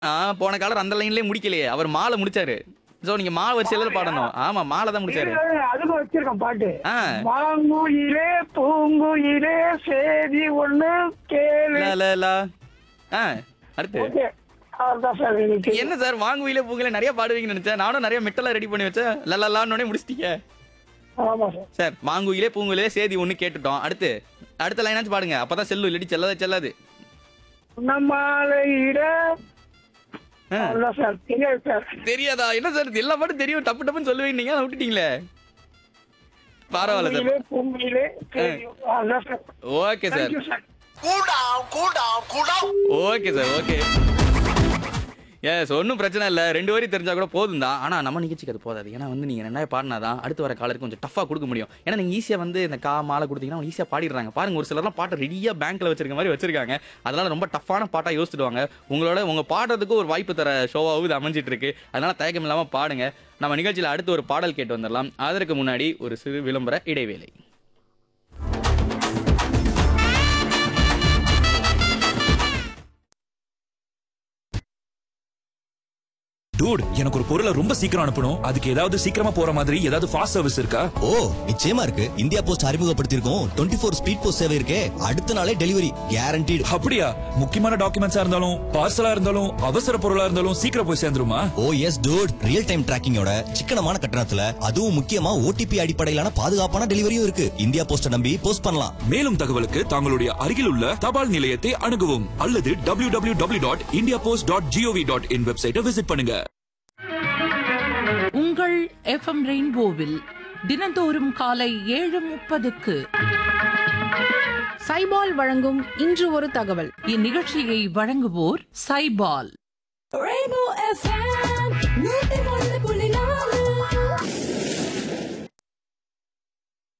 ஆ போன காலர் அந்த லைன்லயே முடிக்கலையே அவர் மாலை முடிச்சாரு சோ நீங்க மா வரிசையில பாடணும் ஆமா மாலை தான் முடிச்சாரு இதுல அதுக்கு வச்சிருக்கேன் பாட்டு ஆ. மாங்குயிலே பூங்குயிலே சேதி ஒண்ணு கேளு லா, லா, லா. ஆ அடுத்து ஓகே அதான் சார் எனக்கு என்ன சார் வாங்குவில பூங்கல நிறைய பாடுவீங்கன்னு நினைச்சேன் நானும் நிறைய மெட்டலா ரெடி பண்ணி வச்சேன் லல்லான்னு முடிச்சிட்டீங்க ஆமா சார் சார் மாங்குயிலே பூங்குயிலே சேதி ஒண்ணு கேட்டுட்டோம் அடுத்து அடுத்த லைனாச்சும் பாடுங்க அப்பதான் செல்லு இல்லாட்டி செல்லாத செல்லாது நம்மாலையிட ஆ. அதான் சார் தெரியாது சார் தெரியாதா என்ன சார் எல்லா பாட்டும் தெரியும் டப்பு டப்புன்னு சொல்லுவீங்க நீங்க அதை விட்டுட்டீங்களே பரவாயில்ல சார் பூங்குயிலே பூங்குயிலே சேதி அதான் sir okay sir thank you sir cool down, cool down, cool down. Okay sir okay yes ஒன்றும் பிரச்சனை இல்லை ரெண்டு வரி தெரிஞ்சா கூட போதும் தான் ஆனால் நம்ம நிகழ்ச்சிக்கு அது போதாது ஏன்னா வந்து நீங்கள் ரெண்டாயிரம் பாடினாதான் அடுத்து வர காலருக்கு கொஞ்சம் டஃபாக கொடுக்க முடியும் ஏன்னா நீங்கள் ஈஸியாக வந்து இந்த கா மாலை கொடுத்தீங்கன்னா ஈஸியாக பாடிடுறாங்க பாருங்க ஒரு சிலர்லாம் பாட்டை ரெடியாக பேங்க்கில் வச்சிருக்க மாதிரி வச்சிருக்காங்க அதனால ரொம்ப டஃப்பான பாட்டாக யோசிச்சுடுவாங்க உங்களோட உங்கள் பாடுறதுக்கு ஒரு வாய்ப்பு தர ஷோவாகவும் இது அமைஞ்சிட்டு இருக்கு அதனால தயக்கம் இல்லாமல் பாடுங்க நம்ம நிகழ்ச்சியில் அடுத்து ஒரு பாடல் கேட்டு வந்துடலாம் அதற்கு முன்னாடி ஒரு சிறு விளம்பர இடைவேளை டூட் எனக்கு ஒரு பொருளை ரொம்ப சீக்கிரம் அனுப்பணும் அதுக்கு ஏதாவது சீக்கிரமா போற மாதிரி ஏதாவது ஃபாஸ்ட் சர்வீஸ் இருக்கா ஓ நிச்சயமா இருக்கு இந்தியா போஸ்ட் அறிமுகப்படுத்தியிருக்கோம் டுவெண்ட்டி ஃபோர் ஸ்பீட் போஸ்ட் சேவை இருக்கே அடுத்த நாளே டெலிவரி கேரண்டீடு அப்படியா முக்கியமான டாக்குமெண்ட்ஸா இருந்தாலும் பார்சலா இருந்தாலும் அவசர பொருளா இருந்தாலும் சீக்கிரம் போய் சேர்ந்துருமா oh yes dude real time டிராக்கிங்கோட சிக்கனமான கட்டணத்துல அதுவும் முக்கியமா ஓடிபி அடிப்படையிலான பாதுகாப்பான டெலிவரியும் இருக்கு இந்தியா போஸ்ட நம்பி போஸ்ட் பண்ணலாம் மேலும் தகவலுக்கு தங்களுடைய அருகில் உள்ள தபால் நிலையத்தை அணுகவும் அல்லது W W W dot India post dot G O V dot in வெப்சைட்டை விசிட் பண்ணுங்க உங்கள் எஃப்எம் ரெயின்போவில் தினந்தோறும் காலை ஏழு முப்பதுக்கு சைபால் வழங்கும் இன்று ஒரு தகவல் இந்நிகழ்ச்சியை வழங்குவோர் Saibol Rainbow FM, nothing more